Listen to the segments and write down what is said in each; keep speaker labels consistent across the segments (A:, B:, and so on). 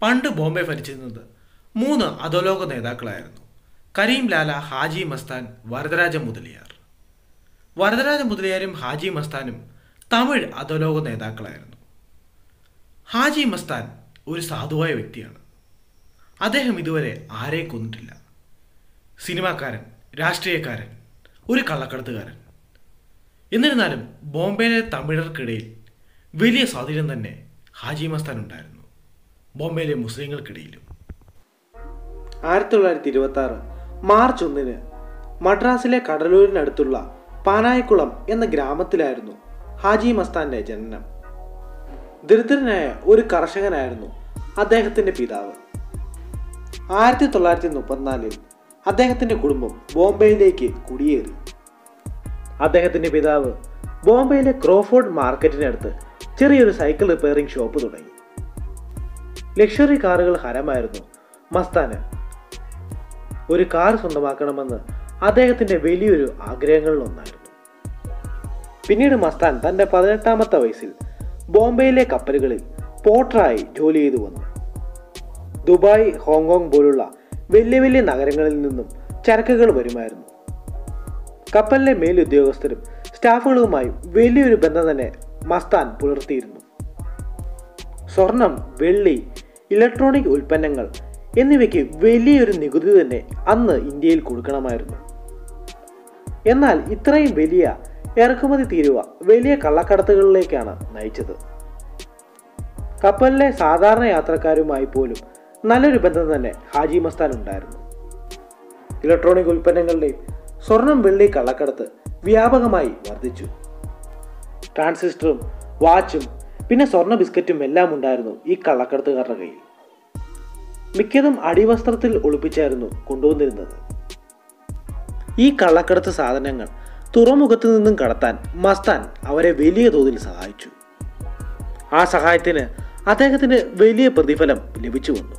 A: പണ്ട് ബോംബെ ഭരിച്ചിരുന്നത് മൂന്ന് അധോലോക നേതാക്കളായിരുന്നു കരീം ലാല ഹാജി മസ്താൻ വരദരാജ മുതലിയാർ വരദരാജ മുതലിയാരും ഹാജി മസ്താനും തമിഴ് അധോലോക നേതാക്കളായിരുന്നു ഹാജി മസ്താൻ ഒരു സാധുവായ വ്യക്തിയാണ് അദ്ദേഹം ഇതുവരെ ആരെയും കൊന്നിട്ടില്ല സിനിമാക്കാരൻ രാഷ്ട്രീയക്കാരൻ ഒരു കള്ളക്കടത്തുകാരൻ എന്നിരുന്നാലും ബോംബെയിലെ തമിഴർക്കിടയിൽ വലിയ സ്വാധീനം തന്നെ ഹാജി മസ്താൻ ഉണ്ടായിരുന്നു ബോംബെയിലെ മുസ്ലിങ്ങൾക്കിടയിലും
B: ആയിരത്തി തൊള്ളായിരത്തി ഇരുപത്തി ആറ് മാർച്ച് ഒന്നിന് മദ്രാസിലെ കടലൂരിനടുത്തുള്ള പാനായിക്കുളം എന്ന ഗ്രാമത്തിലായിരുന്നു ഹാജി മസ്താന്റെ ജനനം ദരിദ്രനായ ഒരു കർഷകനായിരുന്നു അദ്ദേഹത്തിന്റെ പിതാവ് ആയിരത്തി തൊള്ളായിരത്തി മുപ്പത്തിനാലിൽ അദ്ദേഹത്തിന്റെ കുടുംബം ബോംബെയിലേക്ക് കുടിയേറി അദ്ദേഹത്തിന്റെ പിതാവ് ബോംബെയിലെ ക്രോഫോർഡ് മാർക്കറ്റിനടുത്ത് ചെറിയൊരു സൈക്കിൾ റിപ്പയറിംഗ് ഷോപ്പ് തുടങ്ങി ലക്ഷറി കാറുകൾ ഹരമായിരുന്നു മസ്താന് ഒരു കാർ സ്വന്തമാക്കണമെന്ന് അദ്ദേഹത്തിന്റെ വലിയൊരു ആഗ്രഹങ്ങളിലൊന്നായിരുന്നു പിന്നീട് മസ്താൻ തന്റെ പതിനെട്ടാമത്തെ വയസ്സിൽ ബോംബെയിലെ കപ്പലുകളിൽ പോർട്ടറായി ജോലി ചെയ്തു വന്നു ദുബായ് ഹോങ്കോങ് പോലുള്ള വലിയ വലിയ നഗരങ്ങളിൽ നിന്നും ചരക്കുകൾ വരുമായിരുന്നു കപ്പലിലെ മേലുദ്യോഗസ്ഥരും സ്റ്റാഫുകളുമായി വലിയൊരു ബന്ധം തന്നെ മസ്താൻ പുലർത്തിയിരുന്നു സ്വർണം വെള്ളി ഇലക്ട്രോണിക് ഉൽപ്പന്നങ്ങൾ എന്നിവയ്ക്ക് വലിയൊരു നികുതി തന്നെ അന്ന് ഇന്ത്യയിൽ കൊടുക്കണമായിരുന്നു എന്നാൽ ഇത്രയും വലിയ ഇറക്കുമതി തീരുവ വലിയ കള്ളക്കടത്തുകളിലേക്കാണ് നയിച്ചത് കപ്പലിലെ സാധാരണ യാത്രക്കാരുമായി പോലും നല്ലൊരു ബന്ധം തന്നെ ഹാജി മസ്താൻ ഉണ്ടായിരുന്നു ഇലക്ട്രോണിക് ഉൽപ്പന്നങ്ങളുടെയും സ്വർണം വെള്ളി കള്ളക്കടത്ത് വ്യാപകമായി വർദ്ധിച്ചു ട്രാൻസിസ്റ്ററും വാച്ചും പിന്നെ സ്വർണ്ണ ബിസ്ക്കറ്റും എല്ലാം ഉണ്ടായിരുന്നു ഈ കള്ളക്കടത്തുകാരുടെ കയ്യിൽ മിക്കതും അടിവസ്ത്രത്തിൽ ഒളിപ്പിച്ചായിരുന്നു കൊണ്ടുവന്നിരുന്നത് ഈ കള്ളക്കടത്ത് സാധനങ്ങൾ തുറമുഖത്തു നിന്നും കടത്താൻ മസ്താൻ അവരെ വലിയ തോതിൽ സഹായിച്ചു ആ സഹായത്തിന് അദ്ദേഹത്തിന് വലിയ പ്രതിഫലം ലഭിച്ചു വന്നു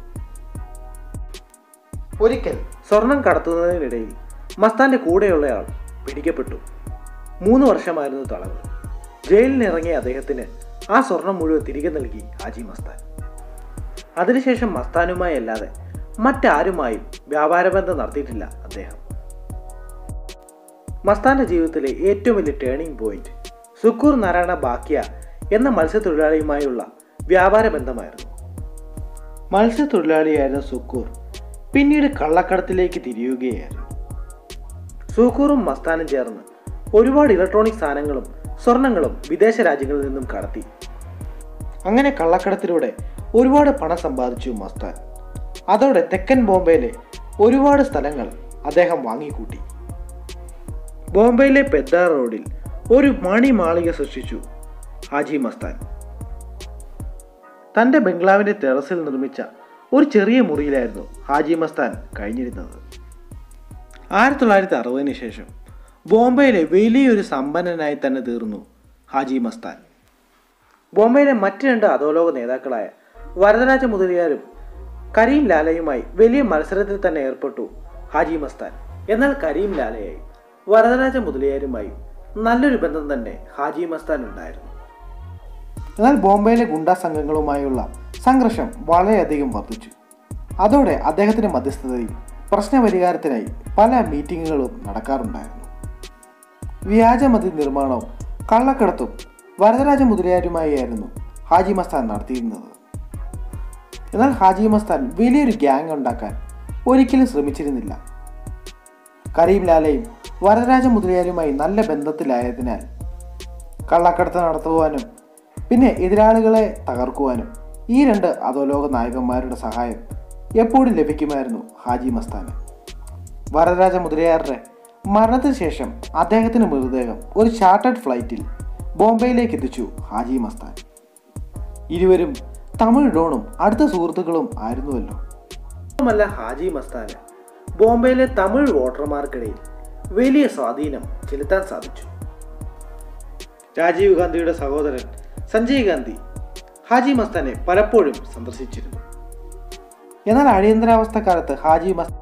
B: ഒരിക്കൽ സ്വർണം കടത്തുന്നതിനിടയിൽ മസ്താന്റെ കൂടെയുള്ളയാൾ പിടിക്കപ്പെട്ടു മൂന്ന് വർഷമായിരുന്നു തളവ് ജയിലിനിറങ്ങിയ അദ്ദേഹത്തിന് ആ സ്വർണം മുഴുവൻ തിരികെ നൽകി ഹാജി മസ്താൻ അതിനുശേഷം മസ്താനുമായി അല്ലാതെ മറ്റാരുമായും വ്യാപാരബന്ധം നടത്തിയിട്ടില്ല അദ്ദേഹം മസ്താന്റെ ജീവിതത്തിലെ ഏറ്റവും വലിയ ടേണിംഗ് പോയിന്റ് സുക്കൂർ നാരായണ ബാക്കിയ എന്ന മത്സ്യത്തൊഴിലാളിയുമായുള്ള വ്യാപാര ബന്ധമായിരുന്നു മത്സ്യത്തൊഴിലാളിയായിരുന്ന സുക്കൂർ പിന്നീട് കള്ളക്കടത്തിലേക്ക് തിരിയുകയായിരുന്നു സുക്കൂറും മസ്താനും ചേർന്ന് ഒരുപാട് ഇലക്ട്രോണിക് സാധനങ്ങളും സ്വർണങ്ങളും വിദേശ രാജ്യങ്ങളിൽ നിന്നും കടത്തി അങ്ങനെ കള്ളക്കടത്തിലൂടെ ഒരുപാട് പണം സമ്പാദിച്ചു മസ്താൻ അതോടെ തെക്കൻ ബോംബെയിലെ ഒരുപാട് സ്ഥലങ്ങൾ അദ്ദേഹം വാങ്ങിക്കൂട്ടി ബോംബെയിലെ പെദ്ദ റോഡിൽ ഒരു മണി മാളിക സൃഷ്ടിച്ചു ഹാജി മസ്താൻ തന്റെ ബംഗ്ലാവിന്റെ ടെറസിൽ നിർമ്മിച്ച ഒരു ചെറിയ മുറിയിലായിരുന്നു ഹാജി മസ്താൻ കഴിഞ്ഞിരുന്നത് ആയിരത്തി തൊള്ളായിരത്തി അറുപതിന് ശേഷം ബോംബെയിലെ വലിയൊരു സമ്പന്നനായി തന്നെ തീർന്നു ഹാജി മസ്താൻ ബോംബെയിലെ മറ്റ് രണ്ട് അധോലോക നേതാക്കളായ വരദരാജ മുതലിയാരും കരീം ലാലയുമായി വലിയ മത്സരത്തിൽ തന്നെ ഏർപ്പെട്ടു ഹാജി മസ്താൻ എന്നാൽ കരീം ലാലയായി വരദരാജ മുതലിയാരുമായി നല്ലൊരു ബന്ധം തന്നെ ഹാജി മസ്താൻ ഉണ്ടായിരുന്നു എന്നാൽ ബോംബെയിലെ ഗുണ്ടാ സംഘങ്ങളുമായുള്ള സംഘർഷം വളരെയധികം വർദ്ധിച്ചു അതോടെ അദ്ദേഹത്തിന്റെ മധ്യസ്ഥതയിൽ പ്രശ്നപരിഹാരത്തിനായി പല മീറ്റിങ്ങുകളും നടക്കാറുണ്ടായിരുന്നു വ്യാജമതി നിർമ്മാണവും കള്ളക്കടത്തും വരദരാജ മുതലിയാരുമായിരുന്നു ഹാജി മസ്താൻ നടത്തിയിരുന്നത് എന്നാൽ ഹാജി മസ്താൻ വലിയൊരു ഗ്യാങ് ഉണ്ടാക്കാൻ ഒരിക്കലും ശ്രമിച്ചിരുന്നില്ല കരീം ലാലയും വരദരാജ മുതലിയാരുമായി നല്ല ബന്ധത്തിലായതിനാൽ കള്ളക്കടത്ത് നടത്തുവാനും പിന്നെ എതിരാളികളെ തകർക്കുവാനും ഈ രണ്ട് അധോലോക നായകന്മാരുടെ സഹായം എപ്പോഴും ലഭിക്കുമായിരുന്നു ഹാജി മസ്താന് വരദരാജ മുതലിയാരുടെ മരണത്തിന് ശേഷം അദ്ദേഹത്തിന്റെ മൃതദേഹം ഒരു ചാർട്ടേഡ് ഫ്ലൈറ്റിൽ ബോംബെയിലേക്ക് എത്തിച്ചു ഹാജി മസ്താൻ ഇരുവരും തമിഴ് ഡോണും അടുത്ത സുഹൃത്തുക്കളും ആയിരുന്നുവല്ലോ മാത്രമല്ല ഹാജി മസ്താന് ബോംബെയിലെ തമിഴ് വോട്ടർമാർക്കിടയിൽ വലിയ സ്വാധീനം ചെലുത്താൻ സാധിച്ചു രാജീവ് ഗാന്ധിയുടെ സഹോദരൻ സഞ്ജയ് ഗാന്ധി ഹാജി മസ്താനെ പലപ്പോഴും സന്ദർശിച്ചിരുന്നു എന്നാൽ അടിയന്തരാവസ്ഥ കാലത്ത് ഹാജി മസ്താൻ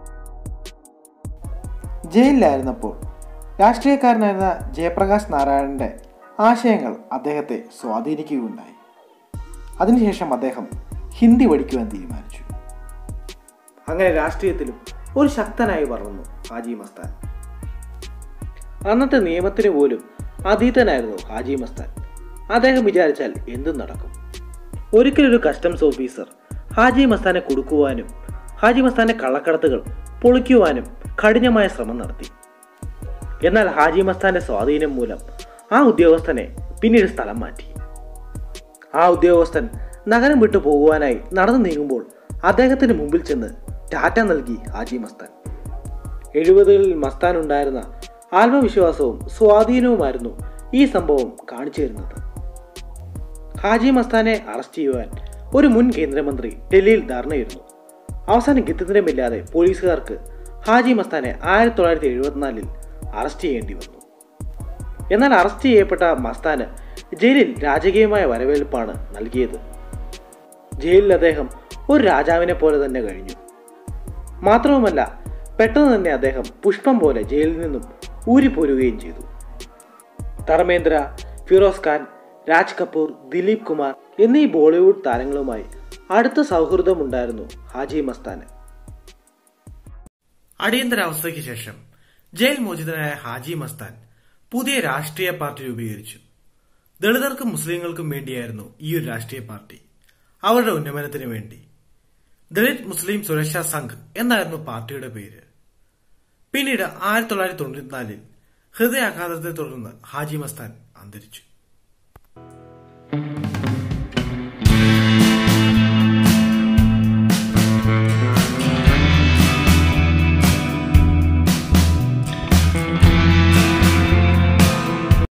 B: ജയിലിലായിരുന്നപ്പോൾ രാഷ്ട്രീയക്കാരനായിരുന്ന ജയപ്രകാശ് നാരായണന്റെ ആശയങ്ങൾ അദ്ദേഹത്തെ സ്വാധീനിക്കുകയുണ്ടായി അതിനുശേഷം അദ്ദേഹം ഹിന്ദി പഠിക്കുവാൻ തീരുമാനിച്ചു അങ്ങനെ രാഷ്ട്രീയത്തിലും ഒരു ശക്തനായി വളർന്നു ഹാജി മസ്താൻ അന്നത്തെ നിയമത്തിന് പോലും അതീതനായിരുന്നു ഹാജി മസ്താൻ അദ്ദേഹം വിചാരിച്ചാൽ എന്തും നടക്കും ഒരിക്കലൊരു കസ്റ്റംസ് ഓഫീസർ ഹാജി മസ്താനെ കൊടുക്കുവാനും ഹാജി മസ്താന്റെ കള്ളക്കടത്തുകൾ പൊളിക്കുവാനും കഠിനമായ ശ്രമം നടത്തി എന്നാൽ ഹാജി മസ്താന്റെ സ്വാധീനം മൂലം ആ ഉദ്യോഗസ്ഥനെ പിന്നീട് സ്ഥലം മാറ്റി ആ ഉദ്യോഗസ്ഥൻ നഗരം വിട്ടു പോകുവാനായി നടന്നു നീങ്ങുമ്പോൾ അദ്ദേഹത്തിന് മുമ്പിൽ ചെന്ന് ടാറ്റ നൽകി ഹാജി മസ്താൻ എഴുപതുകളിൽ മസ്താൻ ഉണ്ടായിരുന്ന ആത്മവിശ്വാസവും സ്വാധീനവുമായിരുന്നു ഈ സംഭവം കാണിച്ചു തരുന്നത് ഹാജി മസ്താനെ അറസ്റ്റ് ചെയ്യുവാൻ ഒരു മുൻ കേന്ദ്രമന്ത്രി ഡൽഹിയിൽ ധർണയിരുന്നു അവസാനം ഗത്യന്തരമില്ലാതെ പോലീസുകാർക്ക് ഹാജി മസ്താനെ ആയിരത്തി തൊള്ളായിരത്തി എഴുപത്തിനാലിൽ അറസ്റ്റ് ചെയ്യേണ്ടി വന്നു എന്നാൽ അറസ്റ്റ് ചെയ്യപ്പെട്ട മസ്താന് ജയിലിൽ രാജകീയമായ വരവേൽപ്പാണ് നൽകിയത് ജയിലിൽ അദ്ദേഹം ഒരു രാജാവിനെ പോലെ തന്നെ കഴിഞ്ഞു മാത്രവുമല്ല പെട്ടെന്ന് തന്നെ അദ്ദേഹം പുഷ്പം പോലെ ജയിലിൽ നിന്നും ഊരിപ്പോരുകയും ചെയ്തു ധർമ്മേന്ദ്ര ഫിറോസ് ഖാൻ രാജ് കപൂർ ദിലീപ് കുമാർ എന്നീ ബോളിവുഡ് താരങ്ങളുമായി അടുത്ത സൗഹൃദമുണ്ടായിരുന്നു ഹാജി മസ്താന്
A: അടിയന്തരാവസ്ഥയ്ക്ക് ശേഷം ജയിൽ മോചിതനായ ഹാജി മസ്താൻ പുതിയ രാഷ്ട്രീയ പാർട്ടി രൂപീകരിച്ചു ദളിതർക്കും മുസ്ലിങ്ങൾക്കും വേണ്ടിയായിരുന്നു ഈ ഒരു രാഷ്ട്രീയ പാർട്ടി അവരുടെ ഉന്നമനത്തിന് വേണ്ടി ദളിത് മുസ്ലിം സുരക്ഷാ സംഘ് എന്നായിരുന്നു പാർട്ടിയുടെ പേര് പിന്നീട് ആയിരത്തി തൊള്ളായിരത്തി തൊണ്ണൂറ്റിനാലിൽ ഹൃദയാഘാതത്തെ തുടർന്ന് ഹാജി മസ്താൻ അന്തരിച്ചു